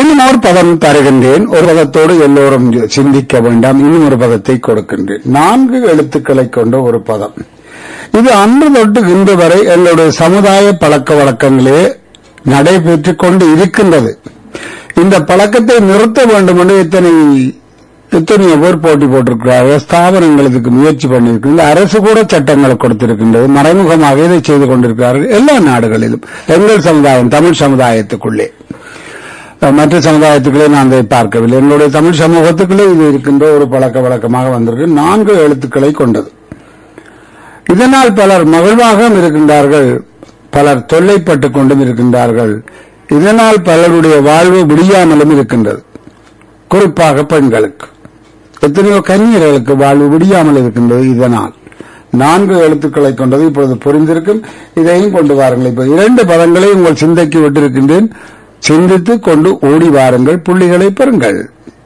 இன்னும் ஒரு பதம் தருகின்றேன் ஒரு பதத்தோடு எல்லோரும் சிந்திக்க வேண்டாம் இன்னும் ஒரு பதத்தை கொடுக்கின்றேன் நான்கு எழுத்துக்களை கொண்ட ஒரு பதம் இது அன்று தொட்டு இன்று வரை எங்களுடைய சமுதாய பழக்க வழக்கங்களே நடைபெற்றுக் கொண்டு இருக்கின்றது இந்த பழக்கத்தை நிறுத்த வேண்டும் என்று இத்தனை எத்தனையோ பேர் போட்டி போட்டிருக்கிறார்கள் ஸ்தாபனங்கள் இதுக்கு முயற்சி பண்ணியிருக்கின்றது அரசு கூட சட்டங்களை கொடுத்திருக்கின்றது மறைமுகமாக இதை செய்து கொண்டிருக்கிறார்கள் எல்லா நாடுகளிலும் எங்கள் சமுதாயம் தமிழ் சமுதாயத்துக்குள்ளே மற்ற சமுதாயத்துக்களே நான் அதை பார்க்கவில்லை எங்களுடைய தமிழ் சமூகத்துக்குள்ளே இது இருக்கின்ற ஒரு பழக்க வழக்கமாக வந்திருக்கு நான்கு எழுத்துக்களை கொண்டது இதனால் பலர் மகிழ்வாகவும் இருக்கின்றார்கள் பலர் தொல்லைப்பட்டுக் கொண்டும் இருக்கின்றார்கள் இதனால் பலருடைய வாழ்வு முடியாமலும் இருக்கின்றது குறிப்பாக பெண்களுக்கு எத்தனையோ கன்னியர்களுக்கு வாழ்வு முடியாமல் இருக்கின்றது இதனால் நான்கு எழுத்துக்களை கொண்டது இப்பொழுது புரிந்திருக்கும் இதையும் கொண்டு வாருங்கள் இப்ப இரண்டு பதங்களை உங்கள் சிந்தைக்கு விட்டிருக்கின்றேன் சிந்தித்துக் கொண்டு ஓடி வாருங்கள் புள்ளிகளை பெறுங்கள்